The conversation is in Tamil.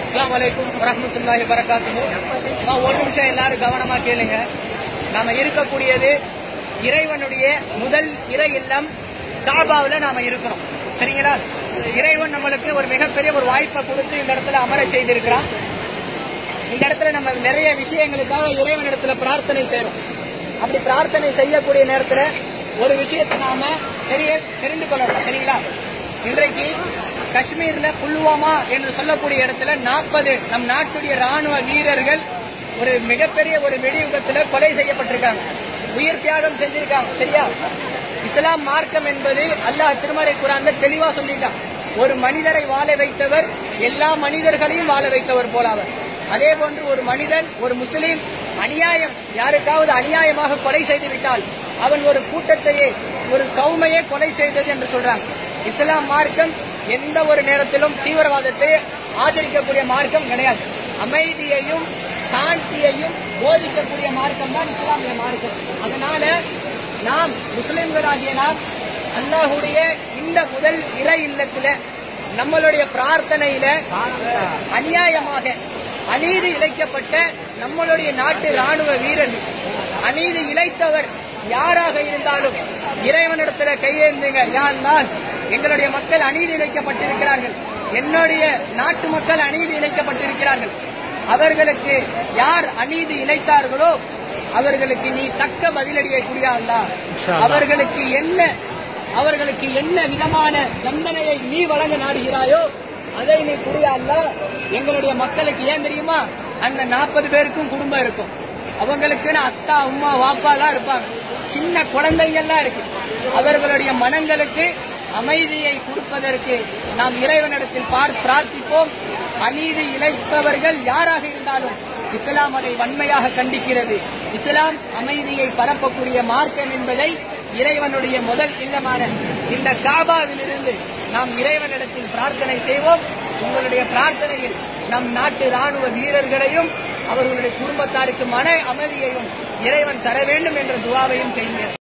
அஸ்ஸலாமு அலைக்கும் வரஹ்மத்துல்லாஹி வரகாத்துஹு நான் ஒரு நிமிஷம் எல்லாரும் கவனமா கேளுங்க நாம இருக்கக்கூடியது இறைவனுடைய முதல் இறை இல்லம் காபாவுல நாம இருக்கிறோம் சரிங்களா இறைவன் நம்மளுக்கு ஒரு மிகப்பெரிய ஒரு வாய்ப்பை கொடுத்து இந்த இடத்துல அமர செய்திருக்கிறான் இந்த இடத்துல நம்ம நிறைய விஷயங்களுக்காக இறைவனிடத்துல பிரார்த்தனை செய்றோம் அப்படி பிரார்த்தனை செய்யக்கூடிய நேரத்துல ஒரு விஷயத்தை நாம தெரிய தெரிந்து கொள்ளணும் சரிங்களா இன்றைக்கு காஷ்மீர்ல புல்வாமா என்று சொல்லக்கூடிய இடத்துல நாற்பது நம் நாட்டுடைய ராணுவ வீரர்கள் ஒரு மிகப்பெரிய ஒரு வெடியுகத்துல கொலை செய்யப்பட்டிருக்காங்க உயிர் தியாகம் செஞ்சிருக்காங்க சரியா இஸ்லாம் மார்க்கம் என்பது அல்லாஹ் திருமறை குரான்ல தெளிவா சொல்லிட்டான் ஒரு மனிதரை வாழ வைத்தவர் எல்லா மனிதர்களையும் வாழ வைத்தவர் போல அவர் அதே போன்று ஒரு மனிதன் ஒரு முஸ்லீம் அநியாயம் யாருக்காவது அநியாயமாக கொலை செய்து விட்டால் அவன் ஒரு கூட்டத்தையே ஒரு கவுமையே கொலை செய்தது என்று சொல்றாங்க இஸ்லாம் மார்க்கம் எந்த ஒரு நேரத்திலும் தீவிரவாதத்தை ஆதரிக்கக்கூடிய மார்க்கம் கிடையாது அமைதியையும் சாந்தியையும் போதிக்கக்கூடிய மார்க்கம் தான் இஸ்லாமிய மார்க்கம் அதனால நாம் முஸ்லிம்களாகிய நாம் அல்லாஹுடைய இந்த முதல் இறை இல்லத்துல நம்மளுடைய பிரார்த்தனையில அநியாயமாக அநீதி இழைக்கப்பட்ட நம்மளுடைய நாட்டு ராணுவ வீரர்கள் அநீதி இழைத்தவர் யாராக இருந்தாலும் இறைவனிடத்துல கையேந்துங்க யார் எங்களுடைய மக்கள் அநீதி இழைக்கப்பட்டிருக்கிறார்கள் என்னுடைய நாட்டு மக்கள் அநீதி இழைக்கப்பட்டிருக்கிறார்கள் அவர்களுக்கு யார் அநீதி இழைத்தார்களோ அவர்களுக்கு நீ தக்க பதிலடியை கூடியா அவர்களுக்கு என்ன அவர்களுக்கு என்ன விதமான தண்டனையை நீ வழங்க நாடுகிறாயோ அதை நீ புரியா எங்களுடைய மக்களுக்கு ஏன் தெரியுமா அந்த நாற்பது பேருக்கும் குடும்பம் இருக்கும் அவங்களுக்குன்னு அத்தா அம்மா வாப்பா எல்லாம் இருப்பாங்க சின்ன குழந்தைங்கள்லாம் இருக்கு அவர்களுடைய மனங்களுக்கு அமைதியை கொடுப்பதற்கு நாம் இறைவனிடத்தில் பார் பிரார்த்திப்போம் அநீதி இழைப்பவர்கள் யாராக இருந்தாலும் இஸ்லாம் அதை வன்மையாக கண்டிக்கிறது இஸ்லாம் அமைதியை பரப்பக்கூடிய மார்க்கம் என்பதை இறைவனுடைய முதல் இல்லமான இந்த காபாவிலிருந்து நாம் இறைவனிடத்தில் பிரார்த்தனை செய்வோம் உங்களுடைய பிரார்த்தனையில் நம் நாட்டு ராணுவ வீரர்களையும் அவர்களுடைய குடும்பத்தாருக்கு மன அமைதியையும் இறைவன் தர வேண்டும் என்ற துவாவையும் செய்கிறேன்